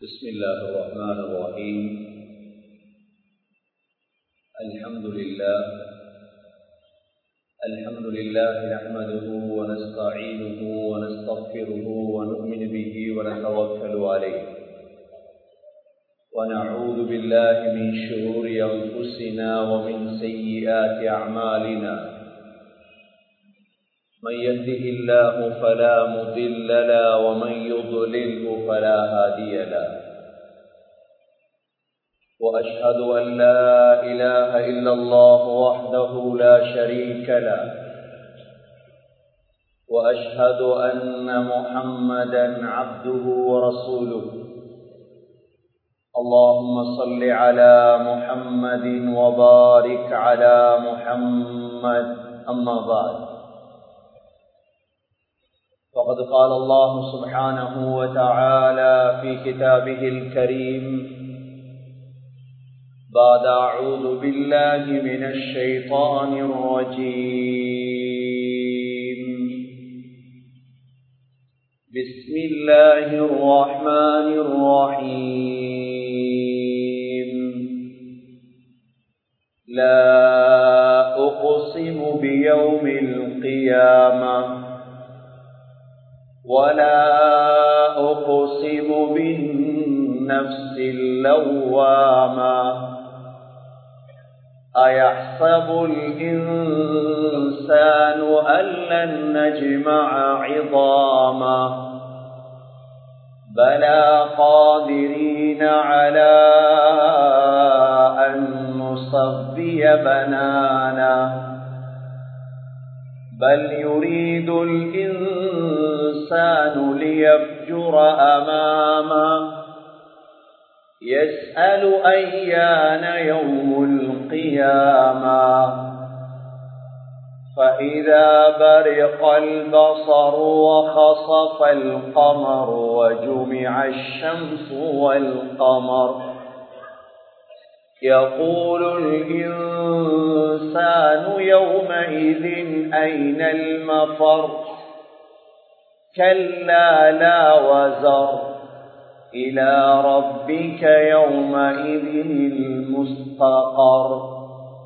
بسم الله الرحمن الرحيم الحمد لله الحمد لله نحمده ونستعينه ونستغفره ونؤمن به ونتوكل عليه ونعوذ بالله من شرور أنفسنا ومن سيئات أعمالنا من يهده الله فلا مضل له ومن يضلله فلا هادي له واشهد ان لا اله الا الله وحده لا شريك له واشهد ان محمدا عبده ورسوله اللهم صل على محمد وبارك على محمد اما بعد فقد قال الله سبحانه وتعالى في كتابه الكريم بعد أعوذ بالله من الشيطان الرجيم بسم الله الرحمن الرحيم لا أقسم بيوم القيامة ولا أقسم بالنفس اللوامة أيحسب الإنسان أن لن نجمع عظاما بلى قادرين على أن نصفي بنانا بل يريد الإنسان ليفجر أمامه يسأل أيان يوم القيامة فإذا برق البصر وخصف القمر وجمع الشمس والقمر يقول الإنسان يومئذ أين المفر كلا لا وزر إلى ربك يومئذ المستقر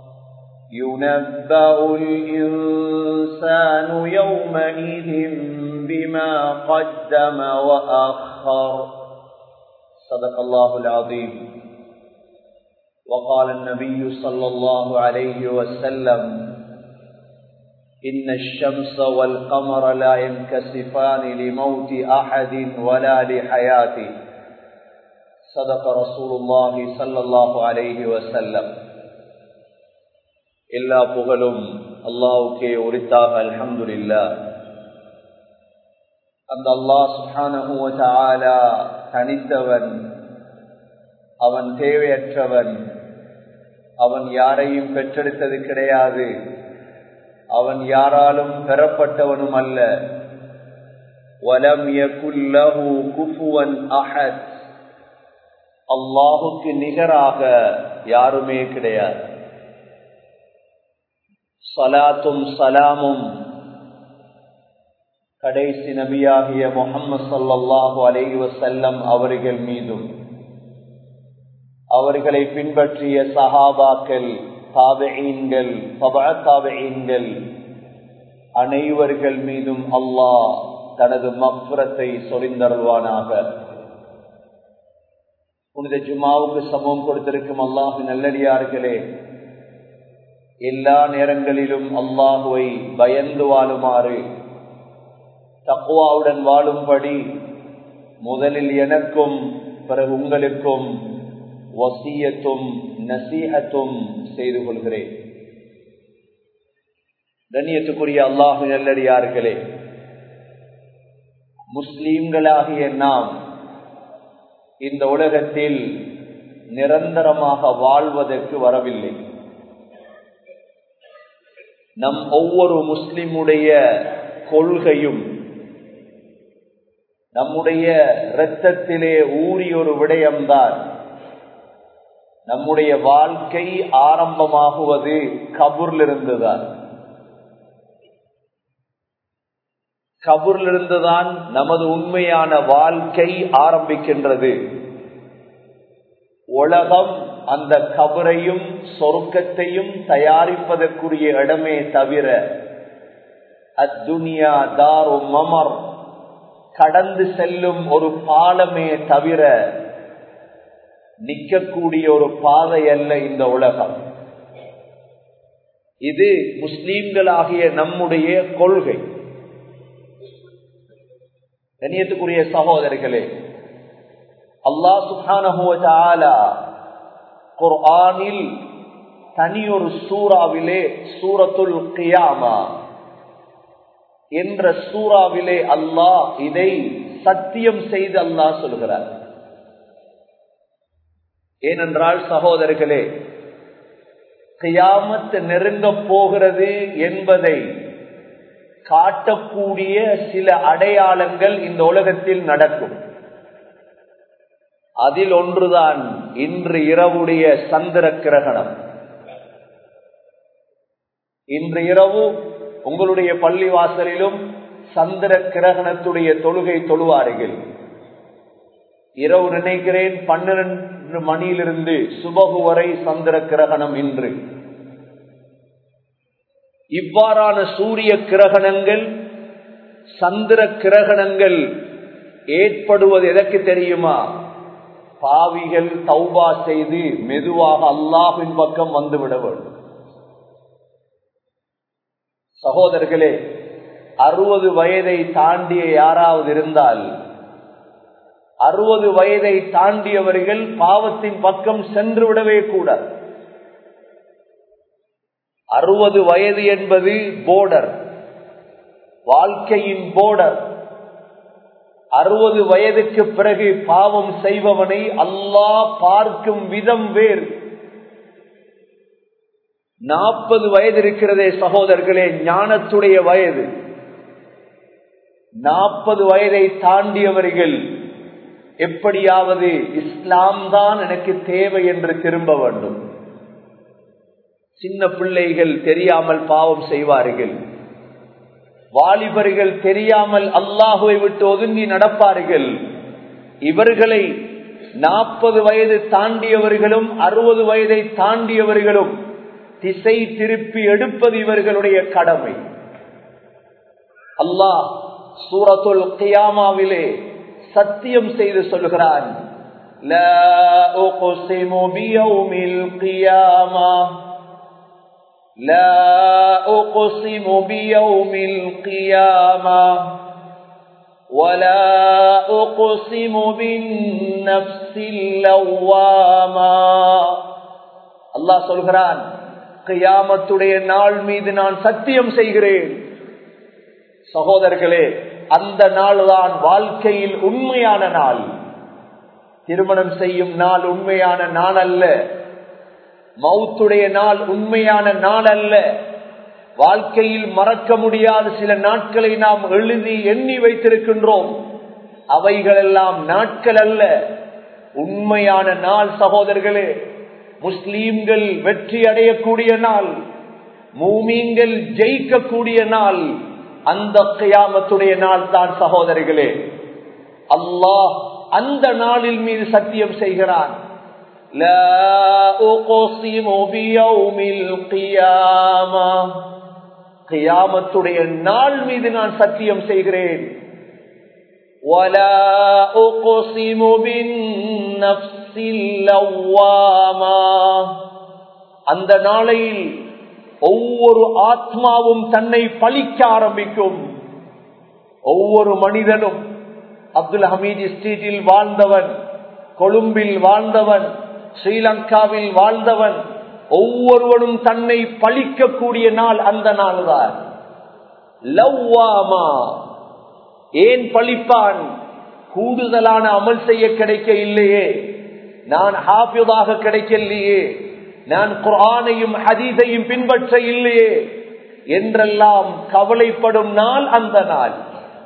ينبأ الإنسان يومئذ بما قدم وأخر صدق الله العظيم وقال النبي صلى الله عليه وسلم إن الشمس والقمر لا ينكسفان لموت أحد ولا لحياته صدق رسول الله صلى الله عليه وسلم எல்லா புகழும் அல்லாவுக்கே உரித்தாக அல்ஹம்துலில்லா அந்த அல்லாஹ் சுஹானஹு தஆலா தனித்தவன் அவன் தேவையற்றவன் அவன் யாரையும் பெற்றெடுத்தது கிடையாது அவன் யாராலும் பெறப்பட்டவனும் அல்ல வலம் யகுல்லஹு குஃபுவன் அஹத் அல்லாஹுக்கு நிகராக யாருமே கிடையாது சலாத்தும் சலாமும் கடைசி நபியாகிய முகம்மது சல்லாஹு அலைஹி வசல்லம் அவர்கள் மீதும் அவர்களை பின்பற்றிய சஹாபாக்கள் தாபெயின்கள் தாபெயின்கள் அனைவர்கள் மீதும் அல்லாஹ் தனது மக்ரத்தை சொரிந்தருள்வானாக புனித ஜுமாவுக்கு சமம் கொடுத்திருக்கும் அல்லாஹு நல்லடியார்களே எல்லா நேரங்களிலும் அல்லாஹுவை பயந்து வாழுமாறு தக்குவாவுடன் வாழும்படி முதலில் எனக்கும் பிறகு உங்களுக்கும் வசியத்தும் நசீகத்தும் செய்து கொள்கிறேன் கண்ணியத்துக்குரிய அல்லாஹு நல்லடியார்களே முஸ்லீம்களாகிய நாம் இந்த உலகத்தில் நிரந்தரமாக வாழ்வதற்கு வரவில்லை நம் ஒவ்வொரு முஸ்லிமுடைய கொள்கையும் நம்முடைய இரத்தத்திலே ஊறி ஒரு விடயம்தான் நம்முடைய வாழ்க்கை ஆரம்பமாகுவது கபூர்லிருந்துதான் கபூரிலிருந்துதான் நமது உண்மையான வாழ்க்கை ஆரம்பிக்கின்றது உலகம் அந்த கபரையும் சொர்க்கத்தையும் தயாரிப்பதற்குரிய இடமே தவிர அத்துனியா தாரு மமர் கடந்து செல்லும் ஒரு பாலமே தவிர நிற்கக்கூடிய ஒரு பாதை அல்ல இந்த உலகம் இது முஸ்லீம்களாகிய நம்முடைய கொள்கை கண்ணியத்துக்குரிய சகோதரர்களே அல்லாஹ் சுஹான குர்ஆனில் தனியொரு சூறாவிலே சூரத்துல் கியாமா என்ற சூறாவிலே அல்லாஹ் இதை சத்தியம் செய்து அல்லாஹ் சொல்கிறார் ஏனென்றால் சகோதரர்களே கியாமத்து நெருங்க போகிறது என்பதை காட்டக்கூடிய சில அடையாளங்கள் இந்த உலகத்தில் நடக்கும் அதில் ஒன்றுதான் இன்று இரவுடைய சந்திர கிரகணம் இன்று இரவு உங்களுடைய பள்ளி வாசலிலும் சந்திர கிரகணத்துடைய தொழுகை தொழுவார்கள் இரவு நினைக்கிறேன் பன்னிரண்டு மணியிலிருந்து சுபகு வரை சந்திர கிரகணம் இன்று இவ்வாறான சூரிய கிரகணங்கள் சந்திர கிரகணங்கள் ஏற்படுவது எதற்கு தெரியுமா பாவிகள் தௌபா செய்து மெதுவாக அல்லாஹின் பக்கம் வந்துவிட வேண்டும் சகோதரர்களே அறுபது வயதை தாண்டிய யாராவது இருந்தால் அறுபது வயதை தாண்டியவர்கள் பாவத்தின் பக்கம் சென்று விடவே கூடாது அறுபது வயது என்பது போர்டர் வாழ்க்கையின் போர்டர் அறுபது வயதுக்கு பிறகு பாவம் செய்பவனை அல்லாஹ் பார்க்கும் விதம் வேறு நாற்பது வயது இருக்கிறதே சகோதரர்களே ஞானத்துடைய வயது நாற்பது வயதை தாண்டியவர்கள் எப்படியாவது இஸ்லாம் தான் எனக்கு தேவை என்று திரும்ப வேண்டும் சின்ன பிள்ளைகள் தெரியாமல் பாவம் செய்வார்கள் வாலிபர்கள் தெரியாமல் அல்லாஹுவை விட்டு ஒதுங்கி நடப்பார்கள் இவர்களை நாற்பது வயது தாண்டியவர்களும் அறுபது வயதை தாண்டியவர்களும் திசை திருப்பி எடுப்பது இவர்களுடைய கடமை அல்லாஹ் சூரத்துல் கியாமாவிலே சத்தியம் செய்து சொல்கிறான் لا أقسم بيوم القيامة ولا أقسم بالنفس اللوامة الله சொல்கிறான் கியாமத்துடைய நாள் மீது நான் சத்தியம் செய்கிறேன் சகோதரர்களே அந்த நாள் தான் வாழ்க்கையில் உண்மையான நாள் திருமணம் செய்யும் நாள் உண்மையான நாள் அல்ல மவுத்துடைய நாள் உண்மையான நாள் அல்ல வாழ்க்கையில் மறக்க முடியாத சில நாட்களை நாம் எழுதி எண்ணி வைத்திருக்கின்றோம் அவைகளெல்லாம் நாட்கள் அல்ல உண்மையான நாள் சகோதரர்களே முஸ்லீம்கள் வெற்றி அடையக்கூடிய நாள் மூமீன்கள் ஜெயிக்கக்கூடிய நாள் அந்த கியாமத்துடைய நாள் தான் சகோதரிகளே அல்லாஹ் அந்த நாளில் மீது சத்தியம் செய்கிறான் கியாமத்துடைய நாள் மீது நான் சத்தியம் செய்கிறேன் அந்த நாளையில் ஒவ்வொரு ஆத்மாவும் தன்னை பழிக்க ஆரம்பிக்கும் ஒவ்வொரு மனிதனும் அப்துல் ஹமீது ஸ்ட்ரீட்டில் வாழ்ந்தவன் கொழும்பில் வாழ்ந்தவன் ஸ்ரீலங்காவில் வாழ்ந்தவன் ஒவ்வொருவனும் தன்னை பழிக்கக்கூடிய நாள் அந்த நாள் தான் லவ்வாமா ஏன் பழிப்பான் கூடுதலான அமல் செய்ய கிடைக்க இல்லையே நான் ஹாஃபிதாக கிடைக்கலையே நான் குரானையும் ஹதீஸையும் பின்பற்ற இல்லையே என்றெல்லாம் கவலைப்படும் நாள் அந்த நாள்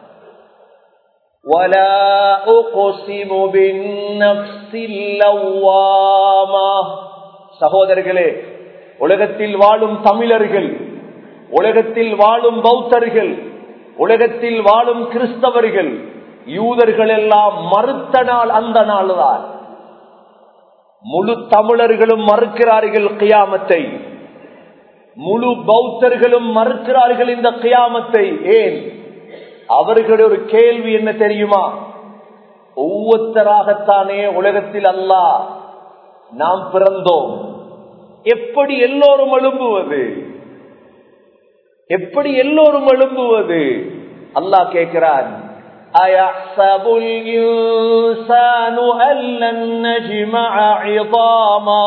ولا أقسم بالنفس اللوامة சகோதரர்களே உலகத்தில் வாழும் தமிழர்கள் உலகத்தில் வாழும் பௌத்தர்கள் உலகத்தில் வாழும் கிறிஸ்தவர்கள் யூதர்கள் எல்லாம் மறுத்த நாள் அந்த நாள் தான் முழு தமிழர்களும் மறுக்கிறார்கள் கியாமத்தை முழு பௌத்தர்களும் மறுக்கிறார்கள் இந்த கியாமத்தை ஏன் அவர்களுடைய ஒரு கேள்வி என்ன தெரியுமா ஒவ்வொருத்தராகத்தானே உலகத்தில் அல்லா நாம் பிறந்தோம் எப்படி எல்லோரும் எழும்புவது எப்படி எல்லோரும் எழும்புவது அல்லாஹ் கேட்கிறான் أيحسب الإنسان أن لن نجمع عظاما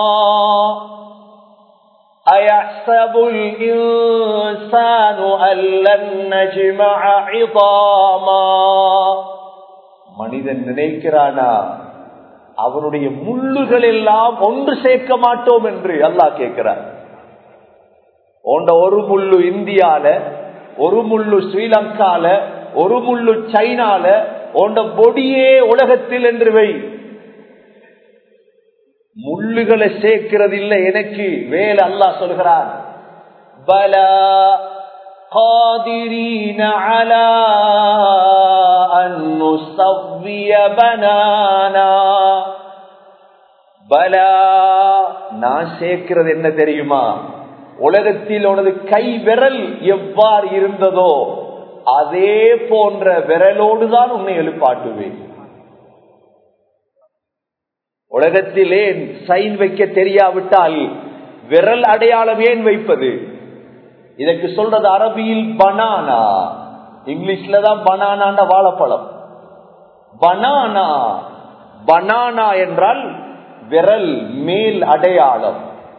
أيحسب الإنسان أن لن نجمع عظاما மனிதன் நினைக்கிறானா அவனுடைய முள்ளுகள் எல்லாம் ஒன்று சேர்க்க மாட்டோம் என்று அல்லாஹ் கேட்கிறார் ஓண்ட ஒரு முள்ளு இந்தியால ஒரு முள்ளு ஸ்ரீலங்கால ஒரு முள்ளு சைனால ஓண்ட பொடியே உலகத்தில் என்று வை முள்ளுகளை சேர்க்கிறது இல்லை எனக்கு வேலை அல்லாஹ் சொல்கிறான் பலா قادرين على أن نسوي بنانا பலா நான் சேர்க்கிறது என்ன தெரியுமா உலகத்தில் உனது கை விரல் எவ்வாறு இருந்ததோ அதே போன்ற விரலோடு தான் உன்னை எழுப்பாட்டுவேன் உலகத்திலே சைன் வைக்க தெரியாவிட்டால் விரல் அடையாளம் ஏன் வைப்பது இதற்கு சொல்றது அரபியில் பனானா இங்கிலீஷ்ல தான் பனானாண்ட வாழைப்பழம் பனானா பனானா என்றால் விரல் மேல் அடையாளம்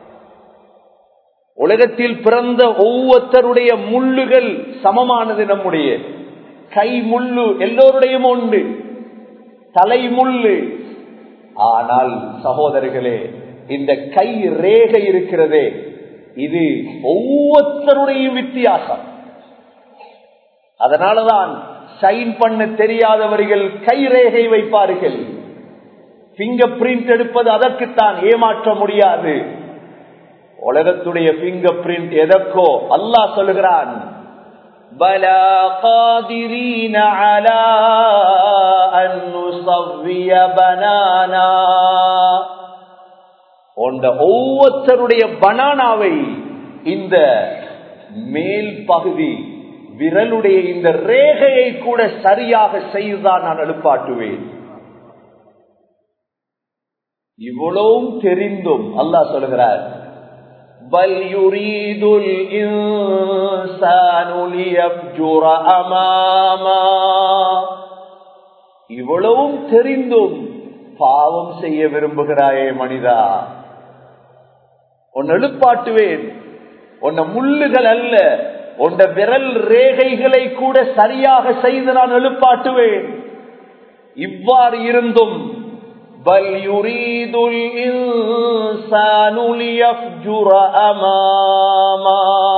உலகத்தில் பிறந்த ஒவ்வொருத்தருடைய முள்ளுகள் சமமானது நம்முடைய கை முள்ளு எல்லோருடையும் உண்டு தலை முள்ளு ஆனால் சகோதரர்களே இந்த கை ரேகை இருக்கிறதே இது ஒவ்வொருத்தருடைய வித்தியாசம் அதனாலதான் சைன் பண்ண தெரியாதவர்கள் கை ரேகை வைப்பார்கள் பிங்கர் பிரிண்ட் எடுப்பது அதற்குத்தான் ஏமாற்ற முடியாது உலகத்துடைய பிங்கர் பிரிண்ட் எதற்கோ அல்லாஹ் சொல்லுகிறான் بلى قادرين على أن نصوي بنانا உண்ட ஒவ்வொருத்தருடைய பனானாவை இந்த மேல் பகுதி விரலுடைய இந்த ரேகையை கூட சரியாக செய்துதான் நான் எழுப்பாட்டுவேன் இவ்வளவும் தெரிந்தும் அல்லாஹ் சொல்கிறார் بل يريد الإنسان ليفجر أماما இவ்வளவும் தெரிந்தும் பாவம் செய்ய விரும்புகிறாயே மனிதா உன் எழுப்பாட்டுவேன் உன்ன முள்ளுகள் அல்ல உன்ன விரல் ரேகைகளை கூட சரியாக செய்து நான் எழுப்பாட்டுவேன் இவ்வாறு இருந்தும் بل يريد الإنسان ليفجر أماما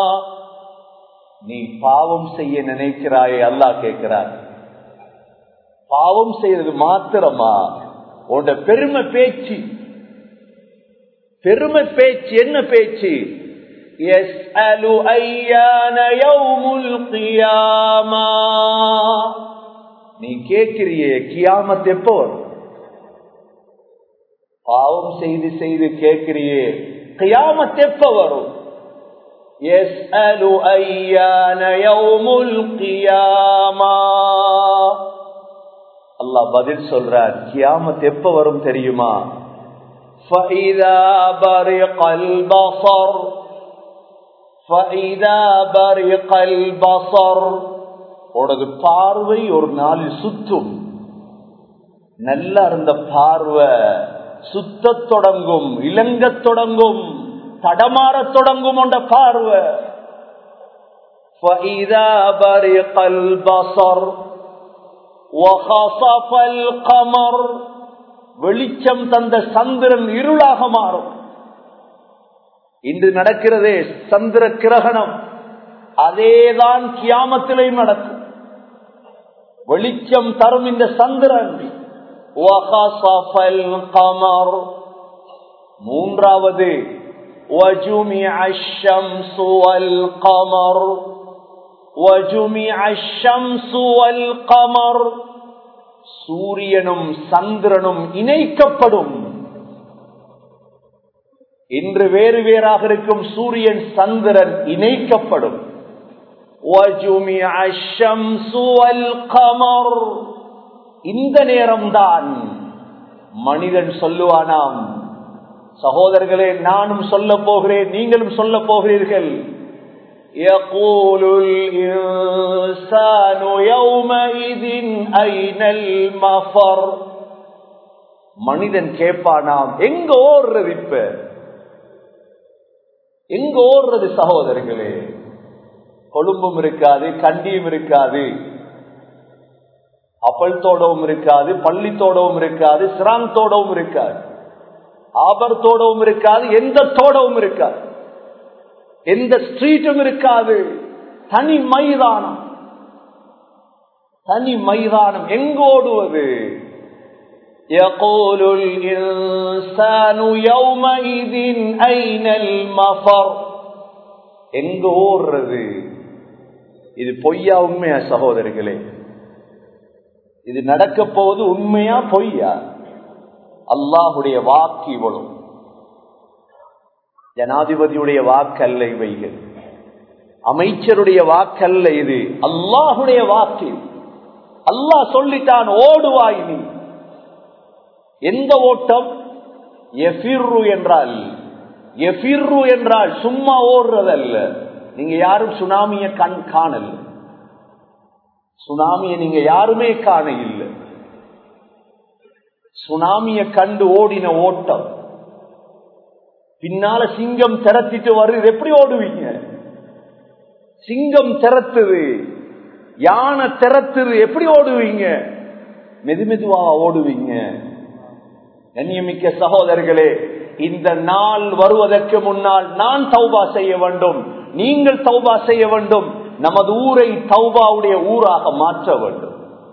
நீ பாவம் செய்ய நினைக்கிறாயே அல்லாஹ் கேட்கிறார் பாவம் செய்யறது மாத்திரமா உன்னோட பெருமை பேச்சு பெருமை பேச்சு என்ன பேச்சு يسأل أيان يوم القيامة நீ கேட்கிறியே கியாமத் எப்போ வரும் பாவம் செய்து செய்து கேட்கிறியே கியாமத் எப்ப வரும் يسأل أيان يوم القيامة அல்லாஹ் பதில் சொல்றார் கியாமத் எப்ப வரும் தெரியுமா فإذا برق البصر فإذا برق البصر உனது பார்வை ஒரு நாளில் சுத்தும் நல்லா இருந்த பார்வை சுத்தத் தொடங்கும் இலங்கத் தொடங்கும் தடமாறத் தொடங்கும் உண்ட பார்வை فإذا برق البصر وخصف القمر வெளிச்சம் தந்த சந்திரன் இருளாக மாறும் இன்று நடக்கிறதே சந்திர கிரகணம் அதேதான் கியாமத்திலையும் நடக்கும் வெளிச்சம் தரும் இந்த சந்திரன் وخصف القمر மூன்றாவது وجمع الشمس والقمر وجمع الشمس والقمر சூரியனும் சந்திரனும் இணைக்கப்படும் இன்று வேறு வேறாக இருக்கும் சூரியன் சந்திரன் இணைக்கப்படும் وَجُمِعَ الشَّمْسُ وَالْقَمَرُ இந்த நேரம்தான் மனிதன் சொல்லுவானாம் சகோதரர்களே நானும் சொல்ல போகிறேன் நீங்களும் சொல்ல போகிறீர்கள் يقول الإنسان يومئذ أين المفر மனிதன் கேட்பானாம் எங்க ஓடுறது இப்ப எங்க ஓடுறது சகோதரர்களே கொழும்பும் இருக்காது கண்டியும் இருக்காது அப்பல் தோடவும் இருக்காது பள்ளி தோடவும் இருக்காது சிராங் தோடவும் இருக்காது ஆபர் தோடவும் இருக்காது எந்த தோடவும் இருக்காது எந்த ஸ்ட்ரீட்டும் இருக்காது தனி மைதானம் தனி மைதானம் எங்கோடுவது يقول الإنسان يومئذ أين المفر எங்க ஓடுறது இது பொய்யா உண்மையா சகோதரிகளே இது நடக்க போவது உண்மையா பொய்யா அல்லாஹுடைய வாக்கு இவ்வளவு ஜனாதிபதியுடைய வாக்கல்ல இவைகள் அமைச்சருடைய வாக்கல்ல இது அல்லாஹுடைய வாக்கு அல்லாஹ் சொல்லிட்டான் ஓடுவாய் நீ எந்த ஓட்டம் எஃபிர்ரு என்றால் எஃபிர்ரு என்றால் சும்மா ஓடுறதல்ல நீங்க யாரும் சுனாமிய கண் காணல சுனாமிய நீங்க யாருமே காண இல்லை சுனாமிய கண்டு ஓடின ஓட்டம் பின்னால சிங்கம் திறத்திட்டு வருது எப்படி ஓடுவீங்க சிங்கம் திறத்துது யானை திறத்துது எப்படி ஓடுவீங்க மெது மெதுவா ஓடுவீங்க கண்ணியமிக்க சகோதரர்களே இந்த நாள் வருவதற்கு முன்னால் நான் தௌபா செய்ய வேண்டும் நீங்கள் தௌபா செய்ய வேண்டும் நமது ஊரை தௌபாவுடைய ஊராக மாற்ற வேண்டும்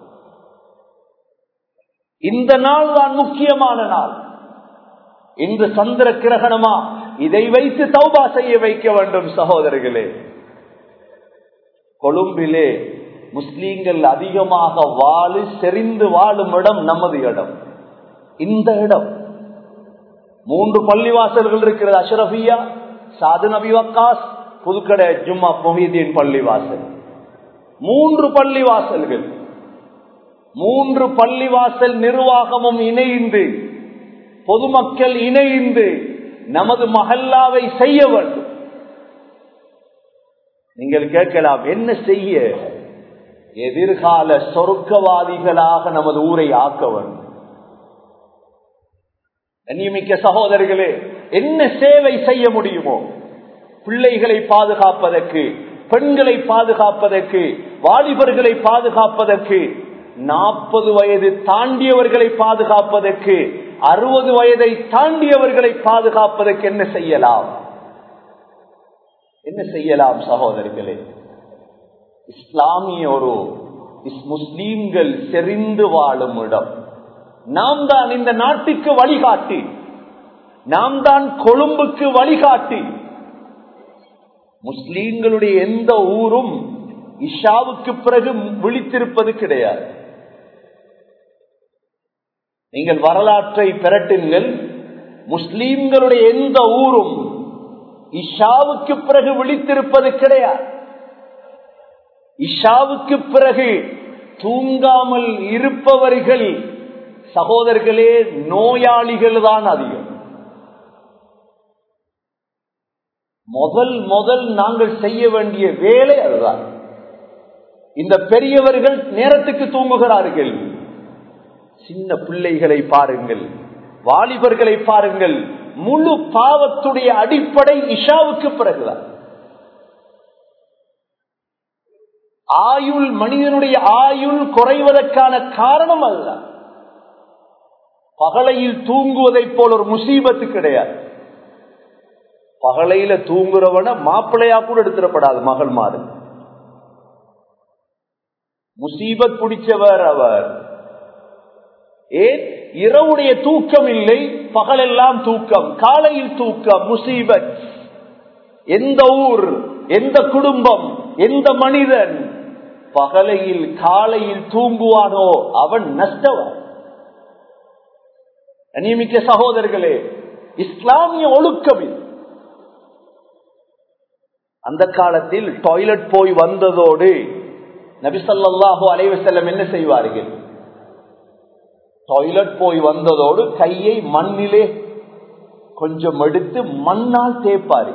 இந்த நாள் தான் முக்கியமான நாள் இன்று சந்திர கிரகணமா இதை வைத்து தௌபா செய்ய வைக்க வேண்டும் சகோதரர்களே கொழும்பிலே முஸ்லீம்கள் அதிகமாக வாழு செறிந்து வாழும் இடம் நமது இடம் இந்த இடம் மூன்று பள்ளிவாசல்கள் இருக்கிறது அஷ்ரஃபியா சாது நபி வக்காஸ் புதுக்கடை ஜும்மா மொஹிதீன் பள்ளிவாசல் மூன்று பள்ளிவாசல்கள் மூன்று பள்ளிவாசல் நிர்வாகமும் இணைந்து பொதுமக்கள் இணைந்து நமது மஹல்லாவை செய்ய வேண்டும் நீங்கள் கேட்கலாம் என்ன செய்ய எதிர்கால சொர்க்கவாதிகளாக நமது ஊரை ஆக்க வேண்டும் கண்ணியமிக்க சகோதரர்களே என்ன சேவை செய்ய முடியுமோ பிள்ளைகளை பாதுகாப்பதற்கு பெண்களை பாதுகாப்பதற்கு வாலிபர்களை பாதுகாப்பதற்கு நாற்பது வயது தாண்டியவர்களை பாதுகாப்பதற்கு அறுபது வயதை தாண்டியவர்களை பாதுகாப்பதற்கு என்ன செய்யலாம் என்ன செய்யலாம் சகோதரர்களே இஸ்லாமிய ஒரு முஸ்லீம்கள் செறிந்து வாழும் இடம் நாம் தான் இந்த நாட்டுக்கு வழிகாட்டி நாம் தான் கொழும்புக்கு வழிகாட்டி முஸ்லீம்களுடைய எந்த ஊரும் இஷாவுக்கு பிறகு விழித்திருப்பது கிடையாது நீங்கள் வரலாற்றை பெரட்டுங்கள் முஸ்லீம்களுடைய எந்த ஊரும் இஷாவுக்கு பிறகு விழித்திருப்பது கிடையாது இஷாவுக்கு பிறகு தூங்காமல் இருப்பவர்கள் சகோதரர்களே நோயாளிகள் தான் அதிகம் முதல் முதல் நாங்கள் செய்ய வேண்டிய வேலை அதுதான் இந்த பெரியவர்கள் நேரத்துக்கு தூங்குகிறார்கள் சின்ன பிள்ளைகளை பாருங்கள் வாலிபர்களை பாருங்கள் முழு பாவத்துடைய அடிப்படை இஷாவுக்கு பிறகுதான் ஆயுள் மனிதனுடைய ஆயுள் குறைவதற்கான காரணம் அதுதான் பகலையில் தூங்குவதைப் போல ஒரு முசீபத்து கிடையாது பகலையில தூங்குறவன மாப்பிள்ளையா கூட எடுத்துடப்படாது மகள் மாறு முசீபத் பிடிச்சவர் அவர் ஏன் இரவுடைய தூக்கம் இல்லை பகலெல்லாம் தூக்கம் காலையில் தூக்கம் முசீபத் எந்த ஊர் எந்த குடும்பம் எந்த மனிதன் பகலையில் காலையில் தூங்குவானோ அவன் நஷ்டவன் நியமிக்க சகோதரர்களே இஸ்லாமிய ஒழுக்கம் இது அந்த காலத்தில் டாய்லெட் போய் வந்ததோடு நபிசல்லாஹு அலைவசல்லம் என்ன செய்வார்கள் டாய்லெட் போய் வந்ததோடு கையை மண்ணிலே கொஞ்சம் எடுத்து மண்ணால் தேய்ப்பாரு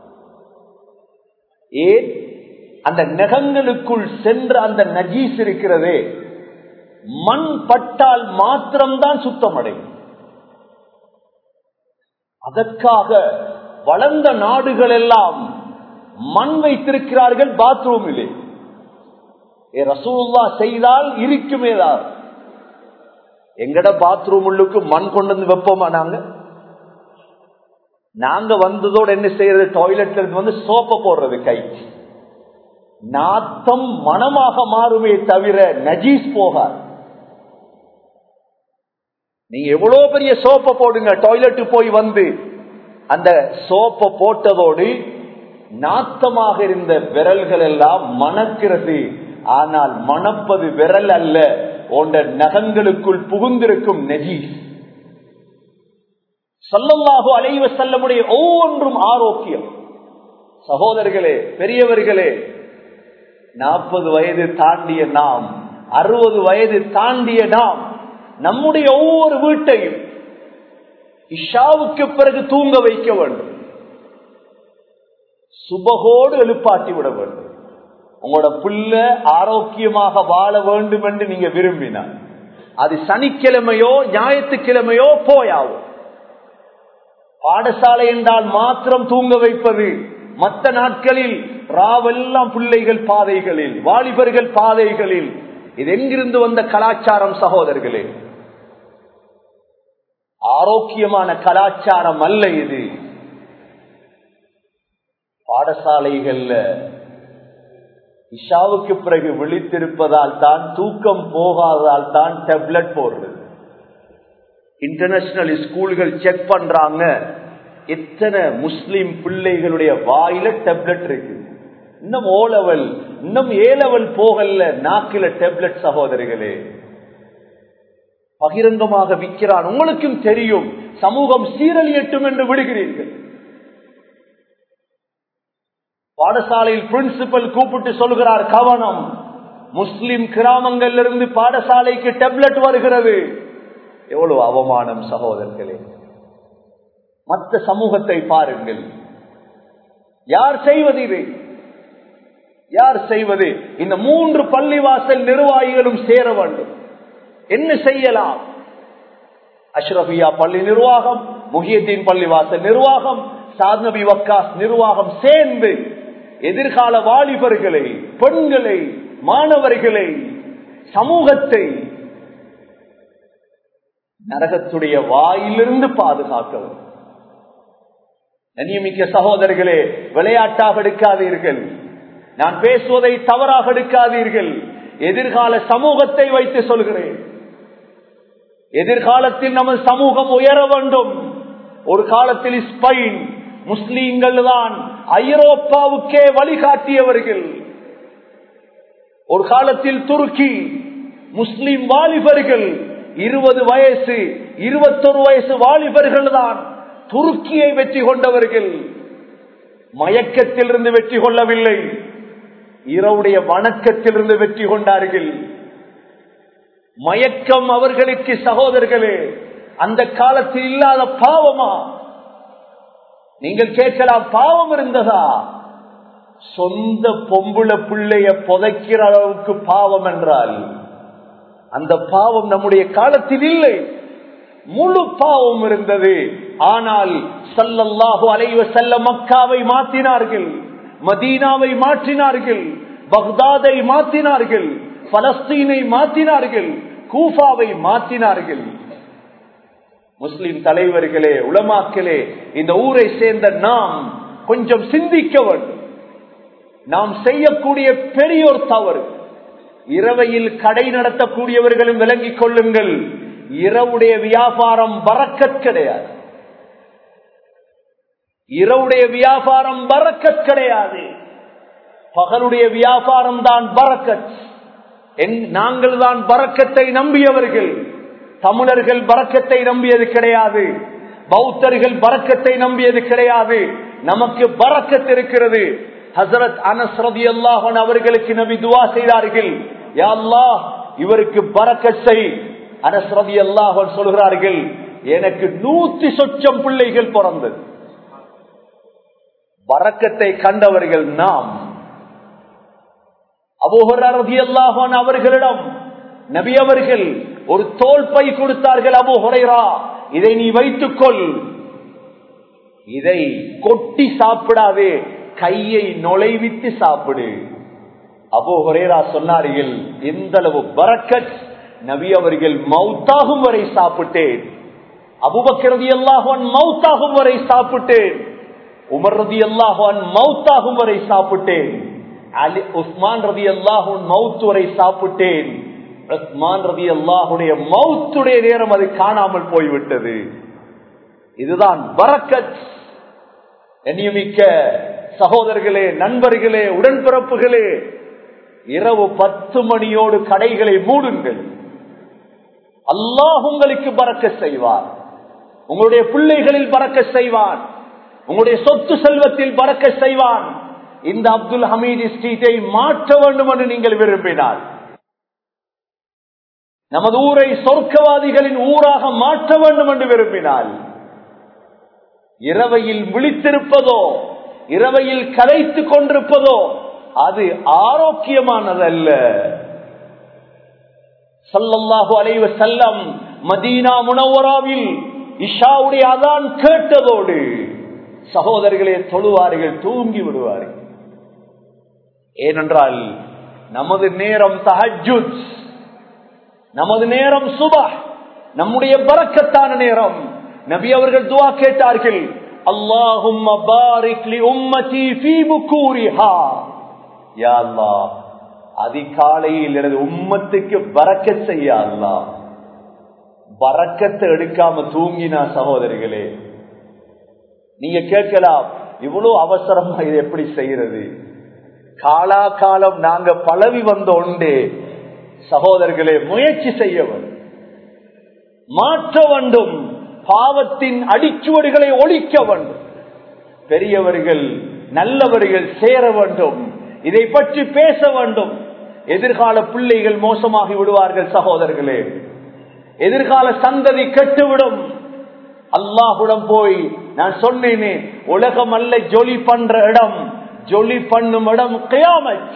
ஏன் அந்த நகங்களுக்குள் சென்ற அந்த நஜீஸ் இருக்கிறதே மண் பட்டால் மாத்திரம்தான் சுத்தமடையும் அதற்காக வளர்ந்த நாடுகள் எல்லாம் மண் வைத்திருக்கிறார்கள் பாத்ரூமிலே ஏ ரசூல்லா செய்தால் இருக்குமேதான் எங்கட பாத்ரூம் உள்ளுக்கு மண் கொண்டு வந்து வைப்போமா நாங்க நாங்க வந்ததோடு என்ன செய்யறது டாய்லெட்ல இருந்து வந்து சோப்ப போடுறது கைக்கு நாத்தம் மனமாக மாறுமே தவிர நஜீஸ் போகாது நீங்க எவ்வளவு பெரிய சோப்பை போடுங்க டாய்லெட்டு போய் வந்து அந்த சோப்பை போட்டதோடு நாத்தமாக இருந்த விரல்கள் எல்லாம் மணக்கிறது ஆனால் மணப்பது விரல் அல்ல போன்ற நகங்களுக்குள் புகுந்திருக்கும் நெஜீஸ் சொல்லல்லாஹோ அலைவ செல்லமுடைய ஒவ்வொன்றும் ஆரோக்கியம் சகோதரர்களே பெரியவர்களே நாற்பது வயது தாண்டிய நாம் அறுபது வயது தாண்டிய நாம் நம்முடைய ஒவ்வொரு வீட்டையும் இஷாவுக்கு பிறகு தூங்க வைக்க வேண்டும் சுபகோடு எழுப்பாட்டி விட வேண்டும் உங்களோட பிள்ளை ஆரோக்கியமாக வாழ வேண்டும் என்று நீங்க விரும்பினார் அது சனிக்கிழமையோ ஞாயிற்றுக்கிழமையோ போயாவும் பாடசாலை என்றால் மாத்திரம் தூங்க வைப்பது மற்ற நாட்களில் ராவெல்லாம் பிள்ளைகள் பாதைகளில் வாலிபர்கள் பாதைகளில் இது எங்கிருந்து வந்த கலாச்சாரம் சகோதரர்களே ஆரோக்கியமான கலாச்சாரம் அல்ல இது பாடசாலைகள்ல இஷாவுக்கு பிறகு விழித்திருப்பதால் தான் தூக்கம் போகாததால் தான் டெப்லெட் போடுறது இன்டர்நேஷனல் ஸ்கூல்கள் செக் பண்றாங்க எத்தனை முஸ்லிம் பிள்ளைகளுடைய வாயில டெப்லெட் இருக்கு இன்னும் ஓ லெவல் இன்னும் ஏ லெவல் போகல நாக்கில டெப்லெட் சகோதரிகளே பகிரங்கமாக விற்கிறான் உங்களுக்கும் தெரியும் சமூகம் சீரழியட்டும் என்று விடுகிறீர்கள் பாடசாலையில் பிரின்சிபல் கூப்பிட்டு சொல்கிறார் கவனம் முஸ்லிம் கிராமங்கள்ல இருந்து பாடசாலைக்கு டெப்லெட் வருகிறது எவ்வளவு அவமானம் சகோதரர்களே மற்ற சமூகத்தை பாருங்கள் யார் செய்வது இது யார் செய்வது இந்த மூன்று பள்ளிவாசல் நிர்வாகிகளும் சேர வேண்டும் என்ன செய்யலாம் அஷ்ரபியா பள்ளி நிர்வாகம் முகியத்தின் பள்ளிவாசல் நிர்வாகம் சாத்நபி வக்காஸ் நிர்வாகம் சேர்ந்து எதிர்கால வாலிபர்களை பெண்களை மாணவர்களை சமூகத்தை நரகத்துடைய வாயிலிருந்து பாதுகாக்கவும் கண்ணியமிக்க சகோதரர்களே விளையாட்டாக எடுக்காதீர்கள் நான் பேசுவதை தவறாக எடுக்காதீர்கள் எதிர்கால சமூகத்தை வைத்து சொல்கிறேன் எதிர்காலத்தில் நமது சமூகம் உயர வேண்டும் ஒரு காலத்தில் ஸ்பெயின் முஸ்லீம்கள் தான் ஐரோப்பாவுக்கே வழிகாட்டியவர்கள் ஒரு காலத்தில் துருக்கி முஸ்லிம் வாலிபர்கள் இருபது வயசு இருபத்தொரு வயசு வாலிபர்கள் தான் துருக்கியை வெற்றி கொண்டவர்கள் மயக்கத்திலிருந்து வெற்றி கொள்ளவில்லை இரவுடைய வணக்கத்திலிருந்து வெற்றி கொண்டார்கள் மயக்கம் அவர்களுக்கு சகோதரர்களே அந்த காலத்தில் இல்லாத பாவமா நீங்கள் கேட்கலாம் பாவம் இருந்ததா சொந்த பொம்புல பிள்ளைய புதைக்கிற அளவுக்கு பாவம் என்றால் அந்த பாவம் நம்முடைய காலத்தில் இல்லை முழு பாவம் இருந்தது ஆனால் சல்லல்லாஹு அலைவ செல்ல மக்காவை மாற்றினார்கள் மதீனாவை மாற்றினார்கள் பக்தாதை மாற்றினார்கள் பலஸ்தீனை மாற்றினார்கள் கூஃபாவை மாற்றினார்கள் முஸ்லிம் தலைவர்களே உளமாக்களே இந்த ஊரை சேர்ந்த நாம் கொஞ்சம் சிந்திக்க வேண்டும் நாம் செய்யக்கூடிய பெரியோர் தவறு இரவையில் கடை நடத்தக்கூடியவர்களும் விளங்கிக் கொள்ளுங்கள் இரவுடைய வியாபாரம் பறக்கத் கிடையாது இரவுடைய வியாபாரம் பறக்கத் கிடையாது பகலுடைய வியாபாரம் தான் பறக்கத் நாங்கள் தான் பறக்கத்தை நம்பியவர்கள் தமிழர்கள் பறக்கத்தை நம்பியது கிடையாது பௌத்தர்கள் பறக்கத்தை நம்பியது கிடையாது நமக்கு பறக்கத்து இருக்கிறது ஹசரத் அனஸ் ரதி அல்லாஹன் அவர்களுக்கு நபி துவா செய்தார்கள் யா அல்லாஹ் இவருக்கு பறக்கத் செய் அனஸ் ரதி அல்லாஹன் சொல்கிறார்கள் எனக்கு நூத்தி சொச்சம் பிள்ளைகள் பிறந்தது பறக்கத்தை கண்டவர்கள் நாம் அபுஹரதி அல்லாஹான் அவர்களிடம் நபி அவர்கள் ஒரு தோல் பை கொடுத்தார்கள் அபு ஹுரைரா இதை நீ வைத்துக்கொள் இதை கொட்டி சாப்பிடாதே கையை நுழைவித்து சாப்பிடு அபு ஹுரேரா சொன்னார்கள் எந்த அளவு பரக்கத் நபி அவர்கள் மௌத்தாகும் வரை சாப்பிட்டேன் அபுபக்ரதி அல்லாஹான் மௌத்தாகும் வரை சாப்பிட்டேன் உமர் ரதி அல்லாஹான் மௌத்தாகும் வரை சாப்பிட்டேன் அலி உஸ்மான் ரதி அல்லாஹூன் மவுத் வரை சாப்பிட்டேன் உஸ்மான் ரதி அல்லாஹுடைய மவுத்துடைய நேரம் அது காணாமல் போய்விட்டது இதுதான் பரக்கத் எண்ணியமிக்க சகோதரர்களே நண்பர்களே உடன்பிறப்புகளே இரவு பத்து மணியோடு கடைகளை மூடுங்கள் அல்லாஹ் உங்களுக்கு பறக்க செய்வார் உங்களுடைய பிள்ளைகளில் பறக்க செய்வான் உங்களுடைய சொத்து செல்வத்தில் பறக்க செய்வான் இந்த அப்துல் ஹமீது ஸ்ட்ரீட்டை மாற்ற வேண்டும் என்று நீங்கள் விரும்பினால் நமது ஊரை சொர்க்கவாதிகளின் ஊராக மாற்ற வேண்டும் என்று விரும்பினால் இரவையில் விழித்திருப்பதோ இரவையில் கலைத்துக் கொண்டிருப்பதோ அது ஆரோக்கியமானதல்ல சல்லல்லாஹு அலைவ செல்லம் மதீனா முனவராவில் இஷாவுடைய அதான் கேட்டதோடு சகோதரர்களே தொழுவார்கள் தூங்கி விடுவார்கள் ஏனென்றால் நமது நேரம் தஹஜுத் நமது நேரம் சுபா நம்முடைய பறக்கத்தான நேரம் நபி அவர்கள் துவா கேட்டார்கள் அல்லாஹும் அதிகாலையில் எனது உம்மத்துக்கு பறக்க செய்ய அல்லா பறக்கத்தை எடுக்காம தூங்கினா சகோதரிகளே நீங்க கேட்கலாம் இவ்வளவு அவசரமா இது எப்படி செய்யறது காலா காலம் நாங்க பழவி வந்த உண்டே சகோதரர்களே முயற்சி செய்ய வேண்டும் மாற்ற வேண்டும் பாவத்தின் அடிச்சுவடுகளை ஒழிக்க வேண்டும் பெரியவர்கள் நல்லவர்கள் சேர வேண்டும் இதை பற்றி பேச வேண்டும் எதிர்கால பிள்ளைகள் மோசமாகி விடுவார்கள் சகோதரர்களே எதிர்கால சந்ததி கெட்டுவிடும் அல்லாஹுடன் போய் நான் சொன்னேனே உலகம் அல்ல ஜொலி பண்ற இடம் ஜொலி பண்ணும் இடம் கியாமத்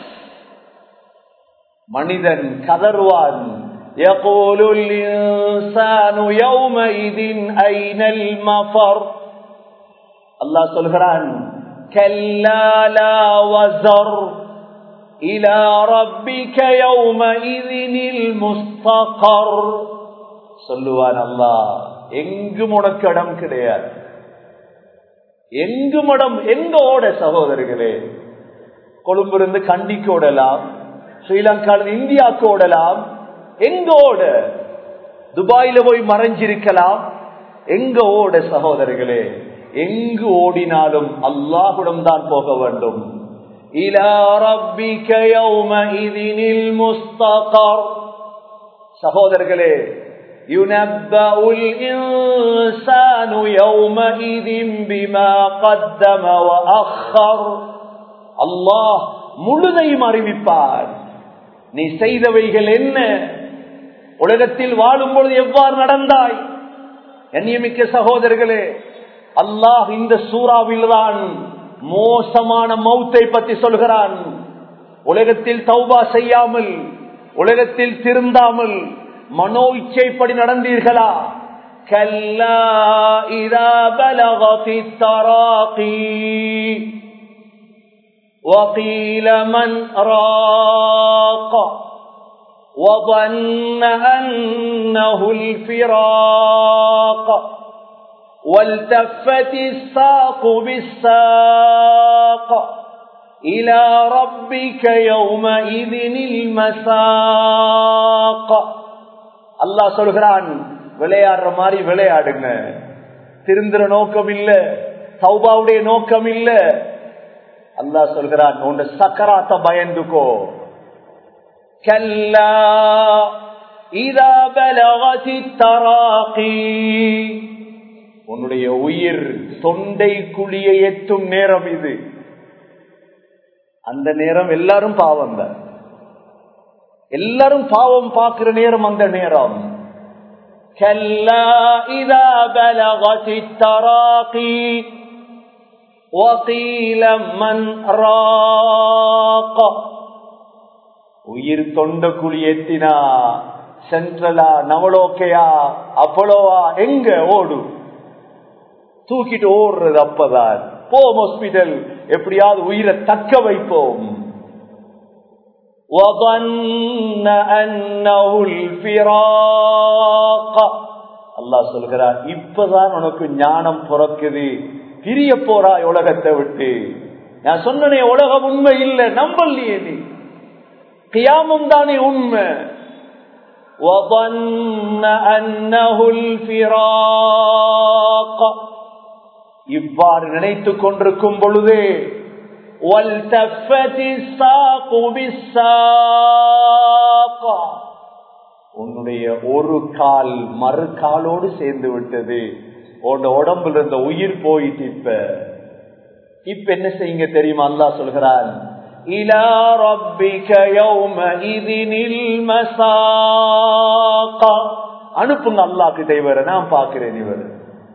மனிதன் கதர்வான் يقول الإنسان يومئذ أين المفر الله சொல்கிறான் كلا لا وزر إلى ربك يومئذ المستقر சொல்லுவான் அல்லாஹ் எங்கும் உனக்கு இடம் கிடையாது எங்கும் இடம் எங்க ஓட சகோதரர்களே கொழும்பிலிருந்து கண்டிக்கு ஓடலாம் ஸ்ரீலங்காவில் இந்தியாவுக்கு ஓடலாம் எங்க ஓட துபாயில போய் மறைஞ்சிருக்கலாம் எங்க ஓட சகோதரர்களே எங்கு ஓடினாலும் அல்லாஹுடன் தான் போக வேண்டும் சகோதரர்களே ينبأ الإنسان يومئذ بما قدم وأخر الله முழுதையும் அறிவிப்பார் நீ செய்தவைகள் என்ன உலகத்தில் வாழும் பொழுது எவ்வாறு நடந்தாய் எண்ணியமிக்க சகோதரர்களே அல்லாஹ் இந்த சூறாவில் தான் மோசமான மௌத்தை பற்றி சொல்கிறான் உலகத்தில் தௌபா செய்யாமல் உலகத்தில் திருந்தாமல் மனோ இச்சைப்படி நடந்தீர்களா கல்லா இதா பலகி தராகி وقيل من راق وظن أنه الفراق والتفت الساق بالساق إلى ربك يومئذ المساق அல்லாஹ் சொல்கிறான் விளையாடுற மாதிரி விளையாடுங்க திருந்துற நோக்கம் இல்ல சௌபாவுடைய நோக்கம் இல்ல அல்லாஹ் சொல்கிறான் உன் சக்கராத்த பயந்துக்கோ கல்லா இதா பலகதி தராகி உன்னுடைய உயிர் தொண்டை குழியை எட்டும் நேரம் இது அந்த நேரம் எல்லாரும் பாவம் தான் எல்லாரும் பாவம் பார்க்கிற நேரம் அந்த நேரம் كلا إذا بلغت التراقي وقيل من راق உயிர் தொண்ட குழி எத்தினா சென்ட்ரலா நவலோக்கையா அப்பளோவா எங்க ஓடு தூக்கிட்டு ஓடுறது அப்பதான் போம் ஹாஸ்பிட்டல் எப்படியாவது உயிரை தக்க வைப்போம் அல்லாஹ் சொல்கிறார் இப்பதான் உனக்கு ஞானம் பிறக்குது பிரிய போறாய் உலகத்தை விட்டு நான் சொன்னனே உலகம் உண்மை இல்லை நம்பலையே நீ கியாமம் தானே உண்மை இவ்வாறு நினைத்துக் கொண்டிருக்கும் பொழுதே உன்னுடைய ஒரு கால் மறு காலோடு சேர்ந்து விட்டது உன் உடம்புல இருந்த உயிர் போயிட்டு இப்ப இப்ப என்ன செய்யுங்க தெரியுமா அல்லா சொல்கிறான் إلى ربك يومئذ المساق அனுப்புங்க அல்லா கிட்ட இவரை நான் பார்க்கிறேன் இவர்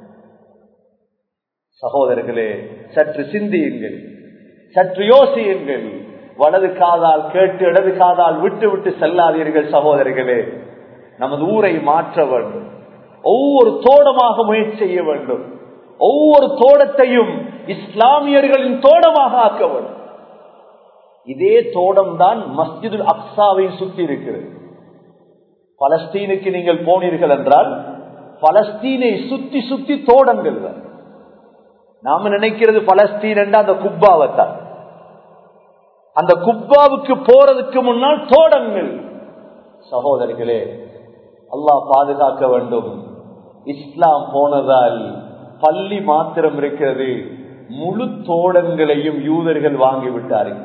சகோதரர்களே சற்று சிந்தியுங்கள் சற்று யோசியுங்கள் வலது காதால் கேட்டு இடது காதால் விட்டு விட்டு செல்லாதீர்கள் சகோதரர்களே நமது ஊரை மாற்ற வேண்டும் ஒவ்வொரு தோடமாக முயற்சி செய்ய வேண்டும் ஒவ்வொரு தோட்டத்தையும் இஸ்லாமியர்களின் தோட்டமாக ஆக்க வேண்டும் இதே தோடம் தான் மஸ்ஜிது அக்சாவை சுத்தி இருக்கிறது பலஸ்தீனுக்கு நீங்கள் போனீர்கள் என்றால் பலஸ்தீனை சுத்தி சுத்தி தோடங்கள் தான் நாம நினைக்கிறது பலஸ்தீன் என்ற அந்த குப்பாவைத்தான் அந்த குப்பாவுக்கு போறதுக்கு முன்னால் தோடங்கள் சகோதரர்களே அல்லாஹ் பாதுகாக்க வேண்டும் இஸ்லாம் போனதால் பள்ளி மாத்திரம் இருக்கிறது முழு தோடங்களையும் யூதர்கள் வாங்கிவிட்டார்கள்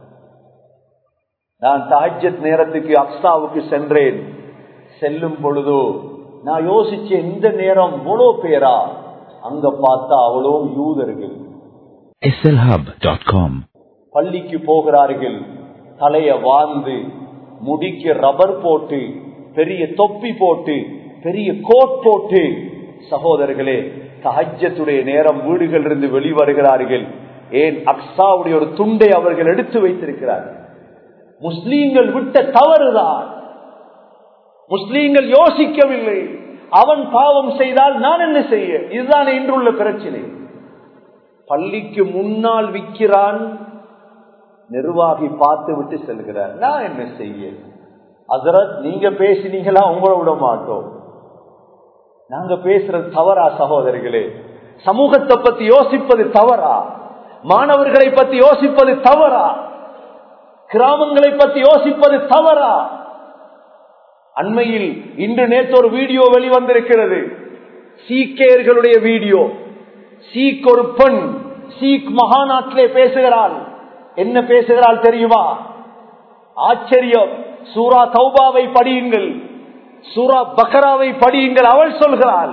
நான் தாஜத் நேரத்துக்கு அக்ஸாவுக்கு சென்றேன் செல்லும் பொழுதோ நான் யோசிச்ச எந்த நேரம் இவ்வளோ பேரா அங்க பார்த்தா அவ்வளோ யூதர்கள் slhub.com பள்ளிக்கு போகிறார்கள் தலைய வாழ்ந்து முடிக்கு ரப்பர் போட்டு பெரிய தொப்பி போட்டு பெரிய கோட் போட்டு சகோதரர்களே தஹஜத்துடைய நேரம் வீடுகள் இருந்து வெளிவருகிறார்கள் ஏன் அக்ஸாவுடைய ஒரு துண்டை அவர்கள் எடுத்து வைத்திருக்கிறார்கள் முஸ்லீம்கள் விட்ட தவறுதான் முஸ்லீம்கள் யோசிக்கவில்லை அவன் பாவம் செய்தால் நான் என்ன செய்ய இதுதான் இன்றுள்ள பிரச்சனை பள்ளிக்கு முன்னால் விற்கிறான் நிர்வாகி பார்த்து விட்டு செல்கிறார் நான் என்ன செய்ய அதரத் நீங்க பேசினீங்களா உங்களை விட மாட்டோம் நாங்க பேசுறது தவறா சகோதரிகளே சமூகத்தை பத்தி யோசிப்பது தவறா மாணவர்களை பத்தி யோசிப்பது தவறா கிராமங்களை பத்தி யோசிப்பது தவறா அண்மையில் இன்று நேற்று ஒரு வீடியோ வெளிவந்திருக்கிறது சீக்கியர்களுடைய வீடியோ சீக் ஒரு பெண் சீக் மகாநாட்டிலே பேசுகிறாள் என்ன பேசுகிறாள் தெரியுமா ஆச்சரியம் சூரா தௌபாவை படியுங்கள் சூரா பக்கராவை படியுங்கள் அவள் சொல்கிறாள்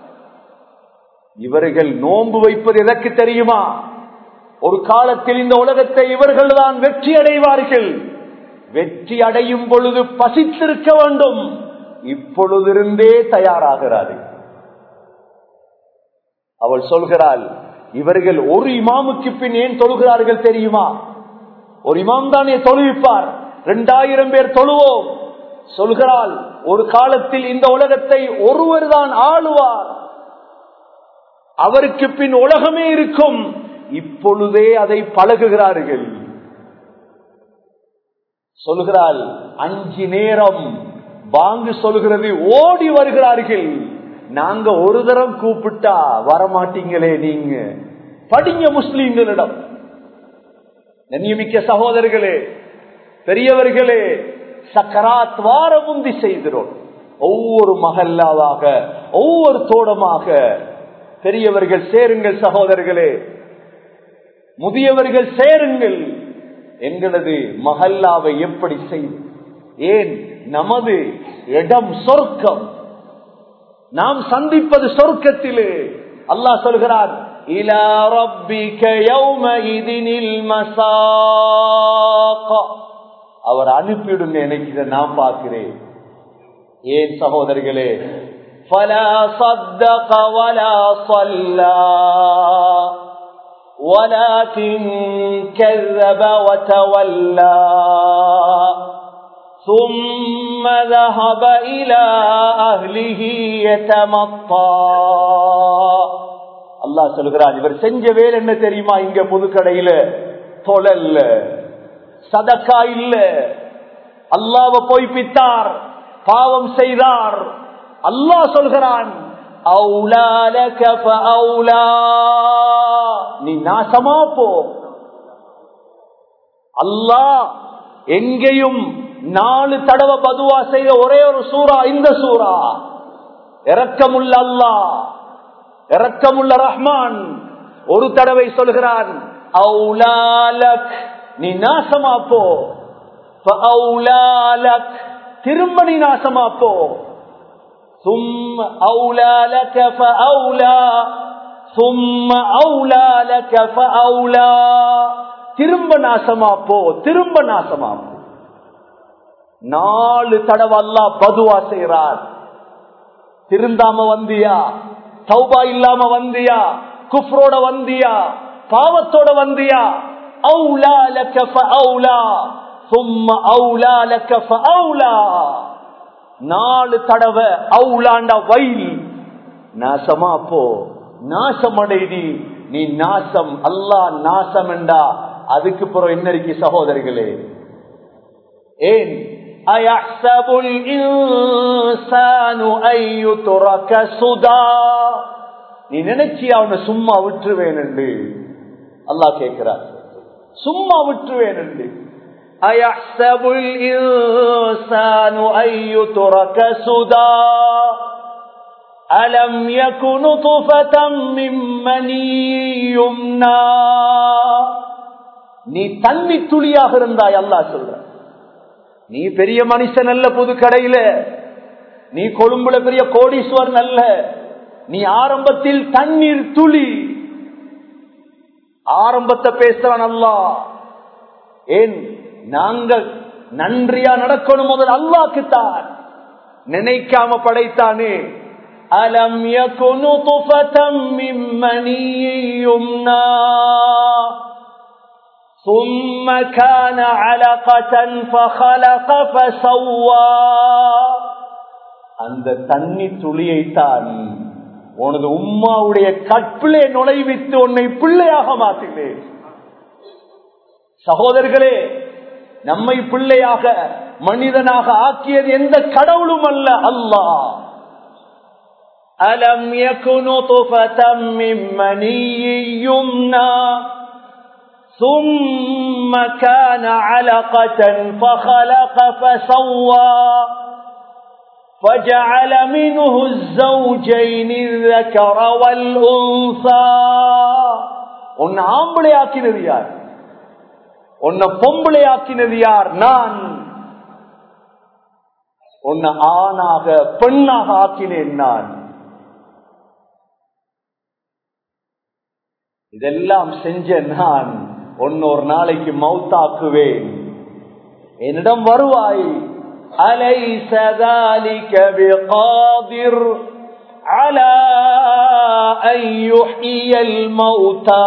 இவர்கள் நோன்பு வைப்பது எதற்கு தெரியுமா ஒரு காலத்தில் இந்த உலகத்தை இவர்கள் தான் வெற்றி அடைவார்கள் வெற்றி அடையும் பொழுது பசித்திருக்க வேண்டும் இப்பொழுதிருந்தே தயாராகிறார்கள் அவள் சொல்கிறாள் இவர்கள் ஒரு இமாமுக்கு பின் ஏன் தொழுகிறார்கள் தெரியுமா ஒரு இமாம் தானே தொழுவிப்பார் இரண்டாயிரம் பேர் தொழுவோம் சொல்கிறாள் ஒரு காலத்தில் இந்த உலகத்தை ஒருவர் தான் ஆளுவார் அவருக்கு பின் உலகமே இருக்கும் இப்பொழுதே அதை பழகுகிறார்கள் சொல்கிறாள் அஞ்சு நேரம் வாங்கு சொல்கிறது ஓடி வருகிறார்கள் நாங்க ஒரு தரம் கூப்பிட்டா வரமாட்டீங்களே நீங்க படிங்க முஸ்லீம்களிடம் நியமிக்க சகோதரர்களே பெரியவர்களே சக்கராத் வார முந்தி செய்கிறோம் ஒவ்வொரு மகல்லாவாக ஒவ்வொரு தோடமாக பெரியவர்கள் சேருங்கள் சகோதரர்களே முதியவர்கள் சேருங்கள் எங்களது மகல்லாவை எப்படி செய்யும் ஏன் நமது இடம் சொர்க்கம் நாம் சந்திப்பது சொர்க்கத்திலே அல்லாஹ் சொல்கிறான் இலா ரப்பிக யௌமஇதினில் மசாக் அவர் அனுப்பிடுங்க எனக்கு இதை நான் பார்க்கிறேன் ஏன் சகோதரிகளே فلا صدق ولا صلى ولكن كذب وتولى ثم ذهب إلى أهله يتمطى அல்லாஹ் சொல்கிறான் இவர் செஞ்ச வேலை என்ன தெரியுமா இங்க புதுக்கடையில தொழல்ல சதக்கா இல்ல அல்லாவ பொய்ப்பித்தார் பாவம் செய்தார் அல்லாஹ் சொல்கிறான் நீ நாசமா போ அல்லாஹ் எங்கேயும் நாலு தடவை பதுவா செய்த ஒரே ஒரு சூறா இந்த சூறா இறக்கமுள்ள அல்லாஹ் இறக்கமுள்ள ரஹ்மான் ஒரு தடவை சொல்கிறான் நீ நாசமா போ திரும்ப நீ நாசமா போ ثم أولى لك فأولى ثم أولى لك فأولى திரும்ப நாசமா போ திரும்ப நாசமா போ நாலு தடவை அல்லா பதுவா செய்கிறார் திருந்தாம வந்தியா சௌபா இல்லாம வந்தியா குஃப்ரோட வந்தியா பாவத்தோட வந்தியா அவுலா லக்க ஃபஅவுலா சும்ம அவுலா லக்க ஃபஅவுலா நாலு தடவை அவுலாண்ட வயல் நாசமா போ நாசமடைதி நீ நாசம் அல்லா நாசம் என்றா அதுக்கு பிறகு என்ன இருக்கு சகோதரிகளே ஏன் أيحسب الإنسان أن يترك سدى நீ நினைச்சியா அவனை சும்மா விட்டுருவேன் என்று அல்லாஹ் கேட்கிறார் சும்மா விட்டுருவேன் என்று أيحسب الإنسان أن يترك سدى ألم يكن طفة من مني يمنى நீ தண்ணி துளியாக இருந்தாய் அல்லாஹ் சொல்ற நீ பெரிய மனுஷன் அல்ல புது கடையில நீ கொழும்புல பெரிய கோடீஸ்வரன் அல்ல நீ ஆரம்பத்தில் தண்ணீர் துளி ஆரம்பத்தை பேசுறான் அல்லா ஏன் நாங்கள் நன்றியா நடக்கணும் முதல் அல்லாக்குத்தான் நினைக்காம படைத்தானே அலம் யகுனு துஃபதம் மின் மனியும்னா ثم كان علقة فخلق فسوى அந்த தண்ணி துளியைத்தான் உனது உம்மாவுடைய கற்பிலே நுழைவித்து உன்னை பிள்ளையாக மாற்றினேன் சகோதரர்களே நம்மை பிள்ளையாக மனிதனாக ஆக்கியது எந்த கடவுளும் அல்ல அல்லாஹ் அலம் யகுனு துஃபதம் மின் மனியும்னா ثم كان علقة فخلق فسوى فجعل منه الزوجين الذكر والأنثى உன்னை ஆம்பளை ஆக்கினது யார் உன்னை பொம்பளை ஆக்கினது யார் நான் உன்னை ஆணாக பெண்ணாக ஆக்கினேன் நான் இதெல்லாம் செஞ்ச நான் ஒன்னொரு நாளைக்கு மௌத்தாக்குவேன் என்னிடம் வருவாய் அலை சதாலிக பிகாதிர் على أن يحيي الموتى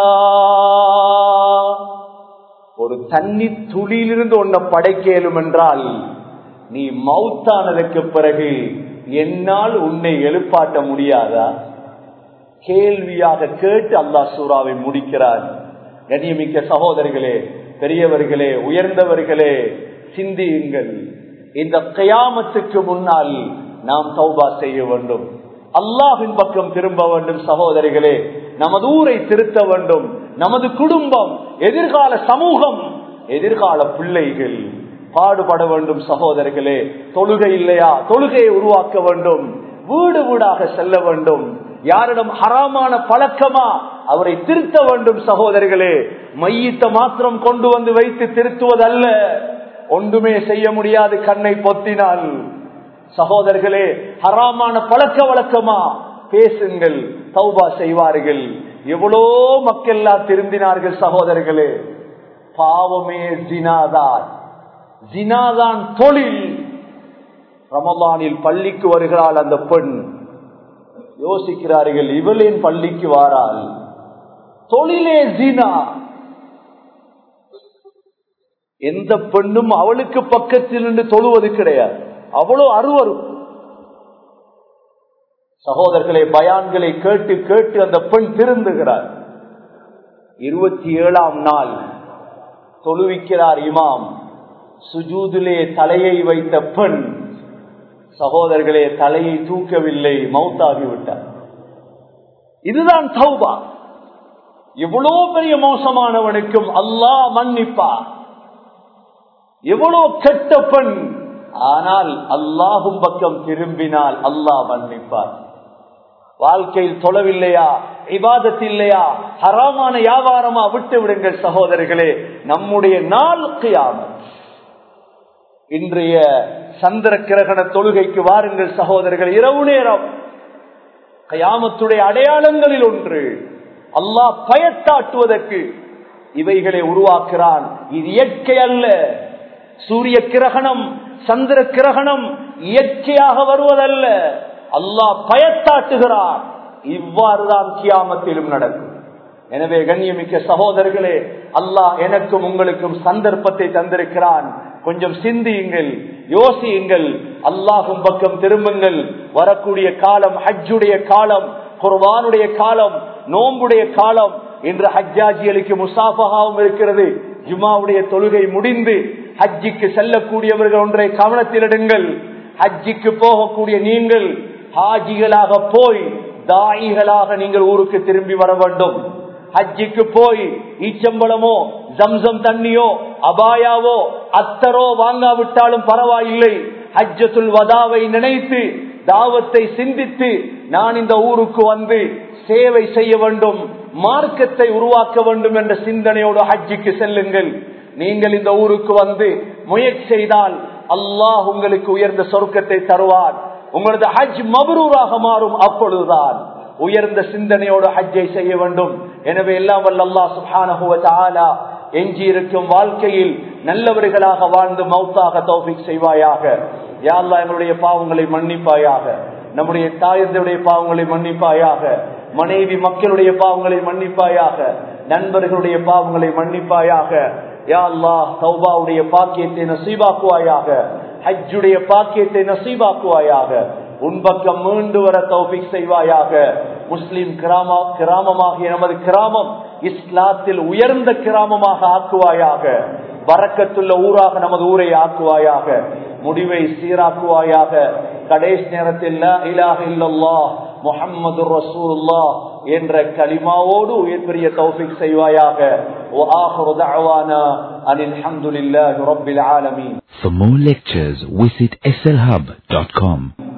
ஒரு தண்ணி துளியிலிருந்து ஒன்ன படைக்கலும் என்றால் நீ மௌத்தானதுக்கு பிறகு என்னால் உன்னை எழுப்பாட்ட முடியாதா கேள்வியாக கேட்டு அல்லாஹ் சூறாவை முடிக்கிறார் கண்ணியமிக்க சகோதரிகளே பெரியவர்களே உயர்ந்தவர்களே சிந்தியுங்கள் இந்த கயாமத்துக்கு முன்னால் நாம் தௌபா செய்ய வேண்டும் அல்லாஹின் பக்கம் திரும்ப வேண்டும் சகோதரிகளே நமது ஊரை திருத்த வேண்டும் நமது குடும்பம் எதிர்கால சமூகம் எதிர்கால பிள்ளைகள் பாடுபட வேண்டும் சகோதரர்களே தொழுகை இல்லையா தொழுகையை உருவாக்க வேண்டும் வீடு வீடாக செல்ல வேண்டும் யாரிடம் ஹராமான பழக்கமா அவரை திருத்த வேண்டும் சகோதரர்களே மையத்தை மாத்திரம் கொண்டு வந்து வைத்து திருத்துவதல்ல ஒன்றுமே செய்ய முடியாது கண்ணை பொத்தினால் சகோதரர்களே ஹராமான பழக்க வழக்கமா பேசுங்கள் தௌபா செய்வார்கள் எவ்வளோ மக்கள்லாம் திரும்பினார்கள் சகோதரர்களே பாவமே ஜினாதான் ஜினாதான் தொழில் ரமலானில் பள்ளிக்கு வருகிறாள் அந்த பெண் யோசிக்கிறார்கள் இவளின் பள்ளிக்கு வாராள் தொழிலே ஜினா எந்த பெண்ணும் அவளுக்கு பக்கத்தில் நின்று தொழுவது கிடையாது அவ்வளோ அருவரும் சகோதரர்களை பயான்களை கேட்டு கேட்டு அந்த பெண் திருந்துகிறார் இருபத்தி ஏழாம் நாள் தொழுவிக்கிறார் இமாம் சுஜூதிலே தலையை வைத்த பெண் சகோதரர்களே தலையை தூக்கவில்லை மௌத்தாகிவிட்டார் இதுதான் தௌபா எவ்வளோ பெரிய மோசமானவனுக்கும் அல்லாஹ் மன்னிப்பார் எவ்வளோ கெட்ட பெண் ஆனால் அல்லாஹும் பக்கம் திரும்பினால் அல்லாஹ் மன்னிப்பார் வாழ்க்கையில் தொழவில்லையா இபாதத் இல்லையா ஹராமான வியாபாரமா விட்டு விடுங்கள் சகோதரர்களே நம்முடைய நாள் கியாமத் இன்றைய சந்திர கிரகண தொழுகைக்கு வாருங்கள் சகோதரர்கள் இரவு நேரம் கயாமத்துடைய அடையாளங்களில் ஒன்று அல்லாஹ் பயத்தாட்டுவதற்கு இவைகளை உருவாக்குறான் இது இயற்கை அல்ல சூரிய கிரகணம் சந்திர கிரகணம் இயற்கையாக வருவதல்ல அல்லாஹ் பயத்தாட்டுகிறான் இவ்வாறுதான் கியாமத்திலும் நடக்கும் எனவே கண்ணியமிக்க சகோதரர்களே அல்லாஹ் எனக்கும் உங்களுக்கும் சந்தர்ப்பத்தை தந்திருக்கிறான் கொஞ்சம் சிந்தியுங்கள் யோசியுங்கள் அல்லாஹும் பக்கம் திரும்புங்கள் வரக்கூடிய காலம் ஹஜ்ஜுடைய காலம் குர்வானுடைய காலம் நோம்புடைய காலம் இன்று ஹஜ்ஜாஜிகளுக்கு முசாஃபகாவும் இருக்கிறது ஜுமாவுடைய தொழுகை முடிந்து ஹஜ்ஜிக்கு செல்லக்கூடியவர்கள் ஒன்றை கவனத்திலிடுங்கள் ஹஜ்ஜிக்கு போகக்கூடிய நீங்கள் ஹாஜிகளாக போய் தாயிகளாக நீங்கள் ஊருக்கு திரும்பி வர வேண்டும் ஹஜ்ஜிக்கு போய் ஈச்சம்பளமோ ஜம்சம் தண்ணியோ அபாயாவோ அத்தரோ வாங்காவிட்டாலும் பரவாயில்லை ஹஜ்ஜத்துல் வதாவை நினைத்து தாவத்தை சிந்தித்து நான் இந்த ஊருக்கு வந்து சேவை செய்ய வேண்டும் மார்க்கத்தை உருவாக்க வேண்டும் என்ற சிந்தனையோடு ஹஜ்ஜிக்கு செல்லுங்கள் நீங்கள் இந்த ஊருக்கு வந்து முயற்சி செய்தால் அல்லாஹ் உங்களுக்கு உயர்ந்த சொர்க்கத்தை தருவார் உங்களது ஹஜ் மபரூராக மாறும் அப்பொழுதுதான் உயர்ந்த சிந்தனையோடு ஹஜ்ஜை செய்ய வேண்டும் எனவே எல்லாம் வல்ல அல்லா சுஹானஹுவ எஞ்சி இருக்கும் வாழ்க்கையில் நல்லவர்களாக வாழ்ந்து மௌத்தாக தௌபிக் செய்வாயாக யாழ்லா எங்களுடைய பாவங்களை மன்னிப்பாயாக நம்முடைய தாயந்தருடைய பாவங்களை மன்னிப்பாயாக மனைவி மக்களுடைய பாவங்களை மன்னிப்பாயாக நண்பர்களுடைய பாவங்களை மன்னிப்பாயாக யா அல்லாஹ் தௌபாவுடைய பாக்கியத்தை நசீபாக்குவாயாக ஹஜ்ஜுடைய பாக்கியத்தை நசீபாக்குவாயாக உன் பக்கம் மீண்டு வர தௌபிக் செய்வாயாக முஸ்லிம் கிராம கிராமமாகிய நமது கிராமம் இஸ்லாத்தில் உயர்ந்த கிராமமாக ஆக்குவாயாக வரக்கத்துள்ள ஊராக நமது ஊரை ஆக்குவாயாக முடிவை சீராக்குவாயாக கடைசி நேரத்தில் இலாக இல்லல்லா முஹம்மது ரசூல்லா என்ற கலிமாவோடு உயிர் பெரிய தௌஃபிக் செய்வாயாக وآخر دعوانا أن الحمد لله رب العالمين For more lectures, visit slhub.com.